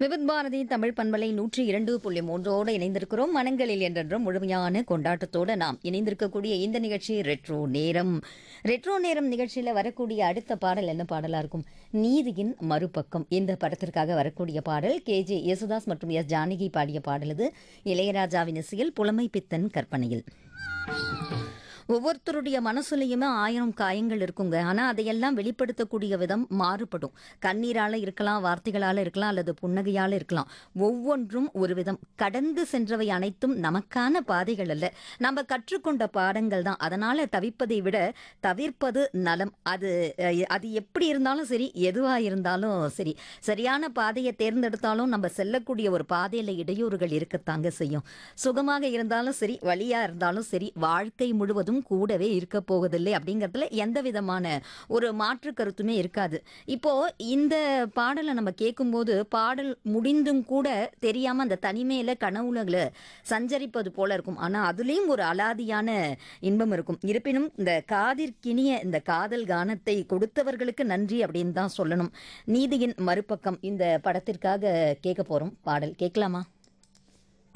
விவித் பாரதி தமிழ் பண்பலை நூற்றி இரண்டு புள்ளி மூன்றோடு இணைந்திருக்கிறோம் மனங்களில் என்றென்றும் முழுமையான கொண்டாட்டத்தோடு நாம் இணைந்திருக்கக்கூடிய இந்த நிகழ்ச்சி ரெட்ரோ நேரம் ரெட்ரோ நேரம் நிகழ்ச்சியில் வரக்கூடிய அடுத்த பாடல் என்ன பாடலாக இருக்கும் நீதியின் மறுபக்கம் இந்த படத்திற்காக வரக்கூடிய பாடல் கே ஜே யேசுதாஸ் மற்றும் எஸ் ஜானகி பாடிய பாடல் இது இளையராஜாவின் இசையில் புலமை பித்தன் கற்பனையில் ஒவ்வொருத்தருடைய மனசுலையுமே ஆயிரம் காயங்கள் இருக்குங்க ஆனா அதையெல்லாம் வெளிப்படுத்தக்கூடிய விதம் மாறுபடும் கண்ணீரால இருக்கலாம் வார்த்தைகளால இருக்கலாம் அல்லது புன்னகையால இருக்கலாம் ஒவ்வொன்றும் ஒரு விதம் கடந்து சென்றவை அனைத்தும் நமக்கான பாதைகள் அல்ல நம்ம கற்றுக்கொண்ட பாடங்கள் தான் அதனால தவிப்பதை விட தவிர்ப்பது நலம் அது அஹ், அது எப்படி இருந்தாலும் சரி எதுவா இருந்தாலும் சரி சரியான பாதையை தேர்ந்தெடுத்தாலும் நம்ம செல்லக்கூடிய ஒரு பாதையில இடையூறுகள் இருக்கத்தாங்க செய்யும் சுகமாக இருந்தாலும் சரி வழியா இருந்தாலும் சரி வாழ்க்கை முழுவதும் கூடவே இருக்க போவதில்லை அப்படிங்கிறதுல எந்த விதமான ஒரு மாற்று கருத்துமே இருக்காது இப்போ இந்த பாடலை நம்ம கேட்கும்போது பாடல் முடிந்தும் கூட தெரியாம அந்த தனிமையில கனவுலகளை சஞ்சரிப்பது போல இருக்கும் ஆனா அதுலயும் ஒரு அலாதியான இன்பம் இருக்கும் இருப்பினும் இந்த காதிற்கினிய இந்த காதல் கானத்தை கொடுத்தவர்களுக்கு நன்றி அப்படின்னு தான் சொல்லணும் நீதியின் மறுபக்கம் இந்த படத்திற்காக கேட்க போறோம் பாடல் கேட்கலாமா